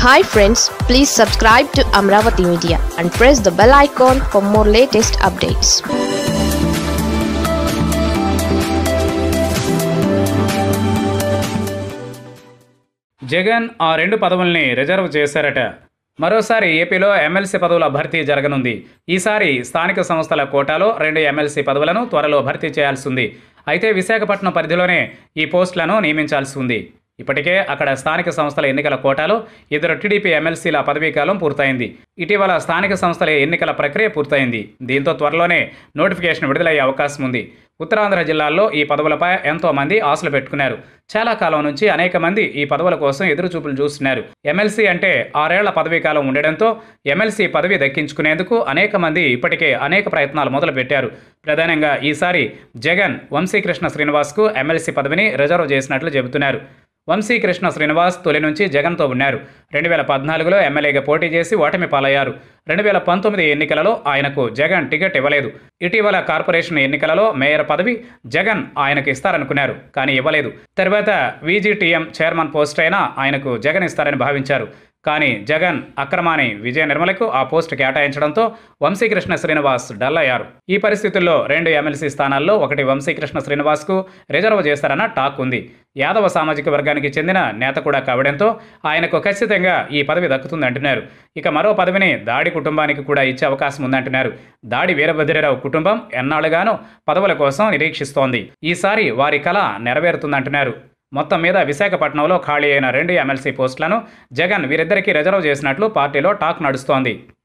hi friends please subscribe to Amaravati media and press the bell icon for more latest updates Jagan ఆ రెండు పదవుల్ని reserve చేశారట మరోసారి ఏపీలో MLC పదవుల భర్తీ జరగనుంది ఈసారి స్థానిక సంస్థల కోటాలో రెండు ఎమ్మెల్సీ పదవులను త్వరలో భర్తీ చేయాల్సి ఉంది అయితే విశాఖపట్నం పరిధిలోనే ఈ పోస్టులను నియమించాల్సి ఉంది ఇప్పటికే అక్కడ స్థానిక సంస్థల ఎన్నికల కోటాలో ఇద్దరు టీడీపీ ఎమ్మెల్సీల పదవీకాలం పూర్తయింది ఇటీవల స్థానిక సంస్థల ఎన్నికల ప్రక్రియ పూర్తయింది దీంతో త్వరలోనే నోటిఫికేషన్ విడుదలయ్యే అవకాశం ఉంది ఉత్తరాంధ్ర జిల్లాల్లో ఈ పదవులపై ఎంతో మంది ఆశలు పెట్టుకున్నారు చాలా కాలం నుంచి అనేక మంది ఈ పదవుల కోసం ఎదురుచూపులు చూస్తున్నారు ఎమ్మెల్సీ అంటే ఆరేళ్ల పదవీ కాలం ఉండడంతో ఎమ్మెల్సీ పదవి దక్కించుకునేందుకు అనేక మంది ఇప్పటికే అనేక ప్రయత్నాలు మొదలుపెట్టారు ప్రధానంగా ఈసారి జగన్ వంశీకృష్ణ శ్రీనివాస్కు ఎమ్మెల్సీ పదవిని రిజర్వ్ చేసినట్లు చెబుతున్నారు వంశీకృష్ణ శ్రీనివాస్ తొలి నుంచి జగన్తో ఉన్నారు రెండు వేల పద్నాలుగులో ఎమ్మెల్యేగా పోటీ చేసి ఓటమి పాలయ్యారు రెండు వేల పంతొమ్మిది ఎన్నికలలో ఆయనకు జగన్ టికెట్ ఇవ్వలేదు ఇటీవల కార్పొరేషన్ ఎన్నికలలో మేయర్ పదవి జగన్ ఆయనకు ఇస్తారనుకున్నారు కానీ ఇవ్వలేదు తర్వాత వీజీటీఎం చైర్మన్ పోస్ట్ అయినా ఆయనకు జగన్ ఇస్తారని భావించారు కానీ జగన్ అక్రమాని విజయ నిర్మలకు ఆ పోస్టు కేటాయించడంతో వంశీకృష్ణ శ్రీనివాస్ డల్ అయ్యారు ఈ పరిస్థితుల్లో రెండు ఎమ్మెల్సీ స్థానాల్లో ఒకటి వంశీకృష్ణ శ్రీనివాస్కు రిజర్వ్ చేస్తారన్న టాక్ ఉంది యాదవ సామాజిక వర్గానికి చెందిన నేత కూడా కావడంతో ఆయనకు ఖచ్చితంగా ఈ పదవి దక్కుతుందంటున్నారు ఇక మరో పదవిని దాడి కుటుంబానికి కూడా ఇచ్చే అవకాశం ఉందంటున్నారు దాడి వీరభద్రరావు కుటుంబం ఎన్నాళ్ళుగానో పదవుల కోసం నిరీక్షిస్తోంది ఈసారి వారి కళ నెరవేరుతుందంటున్నారు మొత్తం మీద విశాఖపట్నంలో ఖాళీ అయిన రెండు ఎమ్మెల్సీ పోస్టులను జగన్ వీరిద్దరికీ రిజర్వ్ చేసినట్లు పార్టీలో టాక్ నడుస్తోంది